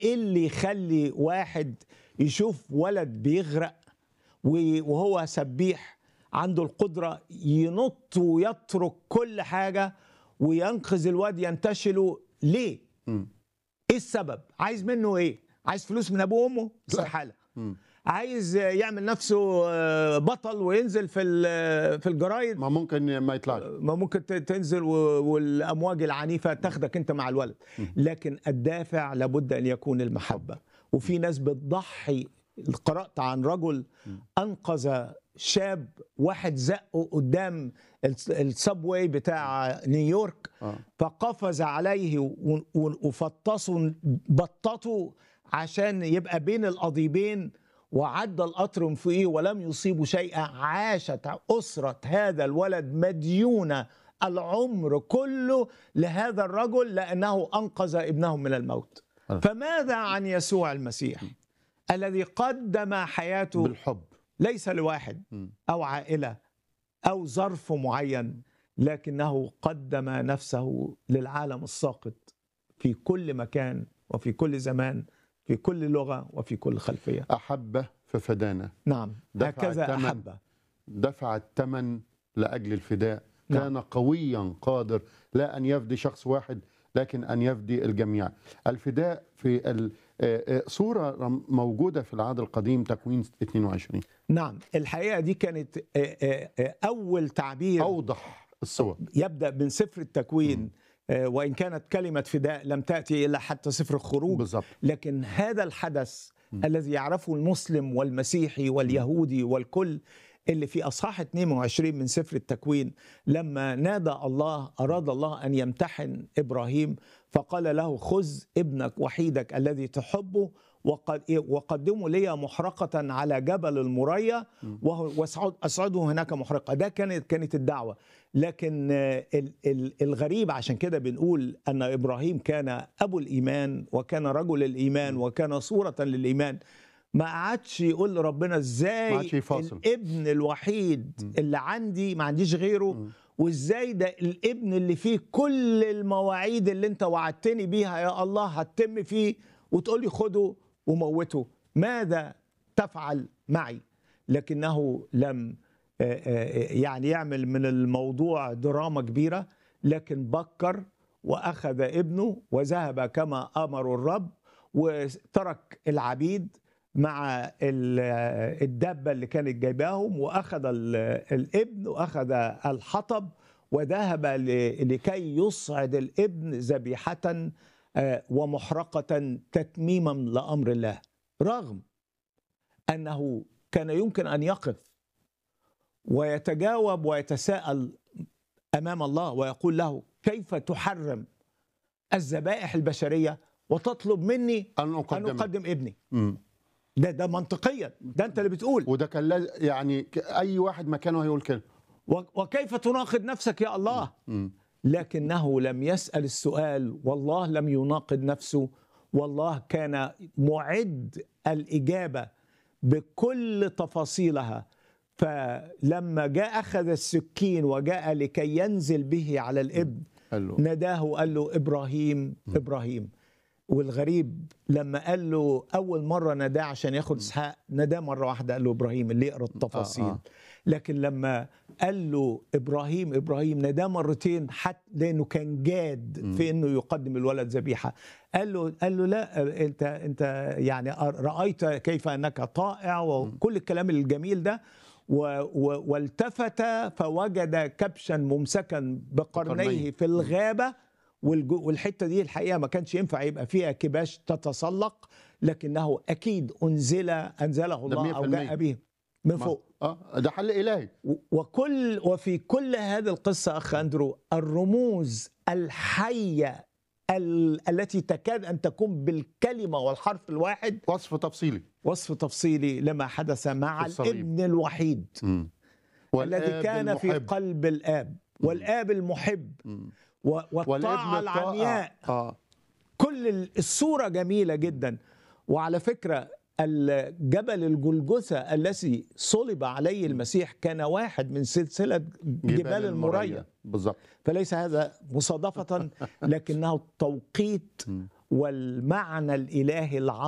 ايه اللي يخلي واحد يشوف ولد بيغرق و- وهو سبيح عنده القدرة ينط ويترك كل حاجة وينقذ الواد ينتشله ليه؟ مم. ايه السبب؟ عايز منه ايه؟ عايز فلوس من ابوه وامه؟ استحالة مم. عايز يعمل نفسه آه، بطل وينزل في ال- في الجرايد ما ممكن ما يطلعش ما ممكن ت- تنزل و- والامواج العنيفه تاخدك انت مع الولد لكن الدافع لابد ان يكون المحبه وفي ناس بتضحي قرات عن رجل انقذ شاب واحد زقه قدام الس- السبواي بتاع نيويورك آه. فقفز عليه و- و- وفطسوا بططوا عشان يبقى بين القضيبين وعدى القطر من فوقيه ولم يصيبه شيئا عاشت أسرة هذا الولد مديونة العمر كله لهذا الرجل لأنه أنقذ ابنهم من الموت آه. فماذا عن يسوع المسيح الذي قدم حياته بالحب ليس لواحد مم. أو عائلة أو ظرف معين لكنه قدم نفسه للعالم الساقط في كل مكان وفي كل زمان في كل لغة وفي كل خلفية أحب ففدانا نعم دفع هكذا الثمن. أحب دفع الثمن لأجل الفداء نعم. كان قويا قادر لا أن يفدي شخص واحد لكن أن يفدي الجميع الفداء في ال- آه، آه، صورة رم- موجودة في العهد القديم تكوين 22 نعم الحقيقة دي كانت آه، آه، آه، أول تعبير أوضح الصور يبدأ من سفر التكوين آه، وإن كانت كلمة فداء لم تأتي إلا حتى سفر الخروج بالضبط لكن هذا الحدث الذي يعرفه المسلم والمسيحي واليهودي والكل اللي في اصحاح 22 من سفر التكوين لما نادى الله اراد الله ان يمتحن ابراهيم فقال له خذ ابنك وحيدك الذي تحبه وقد وقدمه لي محرقة على جبل المريا وهو- واسعد اسعده هناك محرقة ده كانت كانت الدعوة لكن آه، ال- ال- الغريب عشان كده بنقول ان ابراهيم كان ابو الايمان وكان رجل الايمان وكان صورة للايمان ما قعدش يقول لربنا ما ازاي عادش يفاصل. الابن الوحيد اللي عندي ما عنديش غيره وازاي ده الابن اللي فيه كل المواعيد اللي انت وعدتني بيها يا الله هتتم فيه وتقول لي خده وموته ماذا تفعل معي لكنه لم آه، آه، يعني يعمل من الموضوع دراما كبيره لكن بكر واخذ ابنه وذهب كما امر الرب وترك العبيد مع ال- الدابه اللي كانت جايباهم واخذ ال- الابن واخذ الحطب وذهب ل- لكي يصعد الابن ذبيحه آه، ومحرقه تتميما لامر الله رغم انه كان يمكن ان يقف ويتجاوب ويتساءل امام الله ويقول له كيف تحرم الذبائح البشريه وتطلب مني أن ان أقدم اقدم ابني مم. ده ده منطقيا ده انت اللي بتقول وده كان لاز- يعني ك- أي واحد مكانه هيقول كده و- وكيف تناقض نفسك يا الله مم. لكنه لم يسال السؤال والله لم يناقض نفسه والله كان معد الاجابه بكل تفاصيلها فلما جاء اخذ السكين وجاء لكي ينزل به على الابن قال له ناداه وقال له ابراهيم ابراهيم والغريب لما قال له اول مره ناداه عشان ياخد اسحاق ناداه مره واحده قال له ابراهيم اللي يقرا التفاصيل آه، آه. لكن لما قال له ابراهيم ابراهيم ناداه مرتين حتى لانه كان جاد في انه يقدم الولد ذبيحه قال له قال له لا انت انت يعني رايت كيف انك طائع وكل الكلام الجميل ده و و والتفت فوجد كبشا ممسكا بقرنيه بقرنيه. في الغابه والج- والحته دي الحقيقه ما كانش ينفع يبقى فيها كباش تتسلق لكنه اكيد انزل انزله ده الله او 100%. جاء به من ما- فوق اه ده حل إلهي و- وكل وفي كل هذه القصه اخ اندرو الرموز الحيه ال- التي تكاد ان تكون بالكلمه والحرف الواحد وصف تفصيلي وصف تفصيلي لما حدث مع في الصليب. الابن الوحيد مم. الذي والآب كان في المحب. قلب الاب والاب المحب مم. و- والطاعه والابن العمياء الطائع اه كل ال- الصورة جميلة جدا وعلى فكرة الجبل الجلجثة الذي صلب عليه المسيح كان واحد من سلسلة جبال المريا بالظبط فليس هذا مصادفة لكنه توقيت والمعنى الالهي العظيم